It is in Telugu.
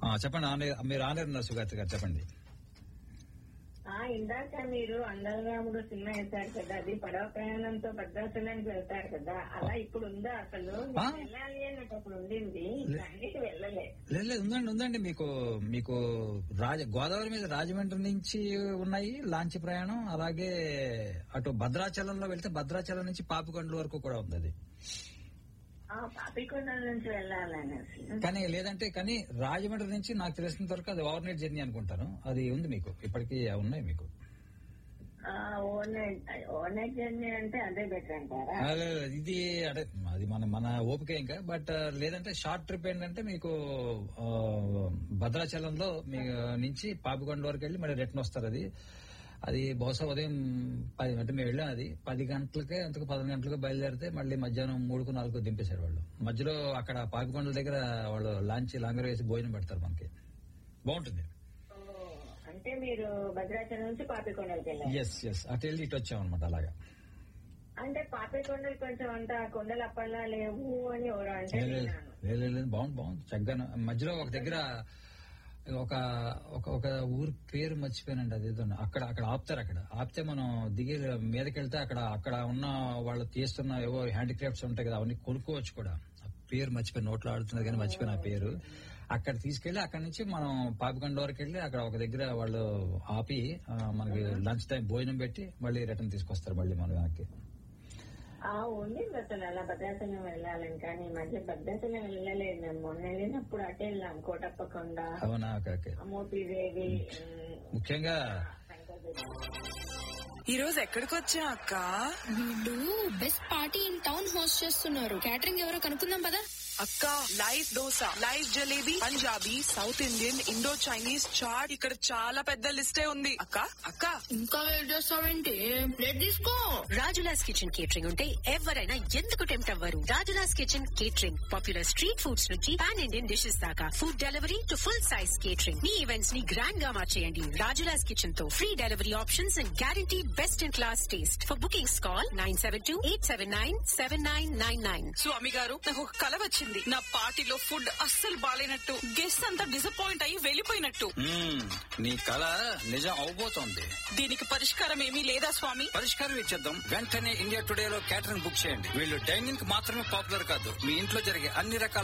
ఆ, చెప్పండి ఆనే- మీరు ఆనేరు ఉన్నారు సుగాత్రి గారు చెప్పండి ఆ ఇందాక మీరు అందరరాముడు సినిమా వేశారు కదా అది పడవ ప్రయాణంతో భద్రాచలానికి వెళ్తారు కదా అలా ఇప్పుడు ఉందా అసలు నేను ఆ? వెళ్ళాలి అని నాకు అప్పుడు ఉండింది అన్నిటి వెళ్ళలే లేదు లేదు ఉందండి ఉందండి మీకు మీకు రాజ గోదావరి మీద రాజమండ్రి నుంచి ఉన్నాయి లాంచ్ ప్రయాణం అలాగే అటు భద్రాచలంలో వెళ్తే భద్రాచలం నుంచి పాపికొండల వరకు కూడా ఉంది అది ఆ పాపికొండ నుంచి వెళ్ళాలనేసి కానీ లేదంటే కానీ రాజమండ్రి నుంచి నాకు తెలిసినంత వరకు అది ఓవర్ నైట్ జర్నీ అనుకుంటాను అది ఉంది మీకు ఇప్పటికీ ఉన్నాయి మీకు overnight overnight journey అంటే అదే బెటర్ అంటారా ఆ, లేదు, లేదు, ఇది అంటే అది మన మన ఓపిక ఇంకా బట్ లేదంటే షార్ట్ ట్రిప్ ఏంటంటే మీకు ఆ, భద్రాచలంలో మీ నుంచి పాపికొండ వరకు వెళ్ళి మళ్ళీ రిటర్న్ వస్తారు అది అది బహుశా ఉదయం పది అంటే మేము వెళ్ళాం అది పది గంటలకే అంతకు పదకొండు గంటలకు బయలుదేరితే మళ్ళీ మధ్యాహ్నం మూడుకు నాలుగు దింపేశారు వాళ్ళు మధ్యలో అక్కడ పాపికొండల దగ్గర వాళ్ళు లాంచ్ లాంగర్ వేసి భోజనం పెడతారు మనకి బాగుంటుంది ఓ, అంటే మీరు భద్రాచలం నుంచి పాపికొండలకి వెళ్ళారు ఎస్ ఎస్ అటు వెళ్ళి ఇటు వచ్చాం అనమాట అలాగా అంటే పాపికొండలు కొంచెం అంత కొండలు అప్పలా లేవు అని ఎవరు అంటే లేదు, లేదు, విన్నాను. లేదు, లేదు, లేదు, బాగుంది బాగుంది చక్కగా మధ్యలో ఒక దగ్గర ఒక ఒక ఒక ఊరు పేరు మర్చిపోయానండి అదేదో అక్కడ అక్కడ ఆపుతారు అక్కడ ఆపితే మనం దిగి మీదకి వెళ్తే అక్కడ అక్కడ ఉన్న వాళ్ళు తీస్తున్న ఏవో హ్యాండిక్రాఫ్ట్స్ ఉంటాయి కదా అవన్నీ కొనుక్కోవచ్చు కూడా ఆ పేరు మర్చిపోయి నోట్లో ఆడుతున్నది కానీ మర్చిపోయిన ఆ పేరు అక్కడ తీసుకెళ్లి అక్కడ నుంచి మనం పాపికొండ వరకు వెళ్ళి అక్కడ ఒక దగ్గర వాళ్ళు ఆపి ఆ, మనకి లంచ్ టైం భోజనం పెట్టి మళ్ళీ రిటర్న్ తీసుకొస్తారు మళ్ళీ మన వెనక్కి ఆ ఉంది అసలు అలా భద్రాచలం వెళ్ళాలని కానీ ఈ మధ్య భద్రాచలం వెళ్ళలేదు మేము మొన్న వెళ్ళినప్పుడు అటే వెళ్ళాం కోటప్పకొండ అవునా ఓకే ఓకే అమోపిదేవి ముఖ్యంగా ఈ రోజు ఎక్కడికి వచ్చా అక్క వీళ్ళు best party in town host చేస్తున్నారు క్యాటరింగ్ ఎవరో కనుక్కుందాం పదా అక్క live dosa live jalebi Punjabi south Indian Indo Chinese chaat ఇక్కడ చాలా పెద్ద లిస్టే ఉంది అక్క అక్క ఇంకా వెయిట్ చేస్తావేంటి ప్లేట్ తీసుకో రాజులాస్ కిచెన్ కేటరింగ్ ఉంటే ఎవరైనా ఎందుకు టెంప్ట్ అవ్వరు Rajula's kitchen catering popular street foods నుంచి పాన్ ఇండియన్ డిషెస్ దాకా food delivery to full size catering మీ ఈవెంట్స్ ని గ్రాండ్ గా మార్చేయండి రాజులాస్ కిచెన్ తో free delivery options and guarantee best in class taste for bookings call nine seven two eight seven nine seven nine nine nine Swami గారు నాకు ఒక కల వచ్చింది నా పార్టీలో ఫుడ్ అస్సలు బాలేనట్టు గెస్ట్ అంతా డిసప్పాయింట్ అయ్యి వెళ్ళిపోయినట్టు మ్మ్. నీ కళ నిజం అవబోతోంది దీనికి పరిష్కారం ఏమీ లేదా స్వామి పరిష్కారం ఇచ్చేద్దాం వెంటనే ఇండియా టుడే లో క్యాటరింగ్ బుక్ చేయండి వీళ్ళు డైనింగ్ మాత్రమే పాపులర్ కాదు మీ ఇంట్లో జరిగే అన్ని రకాల